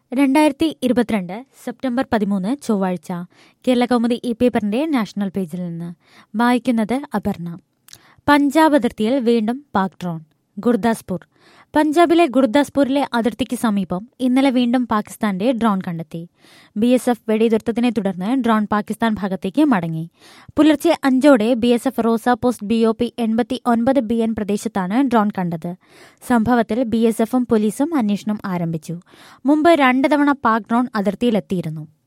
രണ്ടായിരത്തി ഇരുപത്തിരണ്ട് സെപ്റ്റംബർ പതിമൂന്ന് ചൊവ്വാഴ്ച കേരള കൗമുദി ഈ പേപ്പറിന്റെ നാഷണൽ പേജിൽ നിന്ന് വായിക്കുന്നത് അപർണ പഞ്ചാബ് അതിർത്തിയിൽ വീണ്ടും പാക് ഡ്രോൺ ഗുർദാസ്പൂർ പഞ്ചാബിലെ ഗുർദാസ്പൂരിലെ അതിർത്തിക്ക് സമീപം ഇന്നലെ വീണ്ടും പാകിസ്ഥാന്റെ ഡ്രോൺ കണ്ടെത്തി ബി എസ് എഫ് വെടിയുതിർത്തതിനെ തുടർന്ന് ഡ്രോൺ പാകിസ്ഥാൻ ഭാഗത്തേക്ക് മടങ്ങി പുലർച്ചെ അഞ്ചോടെ ബി എസ് എഫ് റോസ പോസ്റ്റ് ബി ഒ പി എൺപത്തി ഒൻപത് ബി എൻ പ്രദേശത്താണ് ഡ്രോൺ കണ്ടത് സംഭവത്തിൽ ബി എസ് എഫും പോലീസും അന്വേഷണം ആരംഭിച്ചു മുമ്പ് രണ്ട് തവണ പാക് ഡ്രോൺ അതിർത്തിയിലെത്തിയിരുന്നു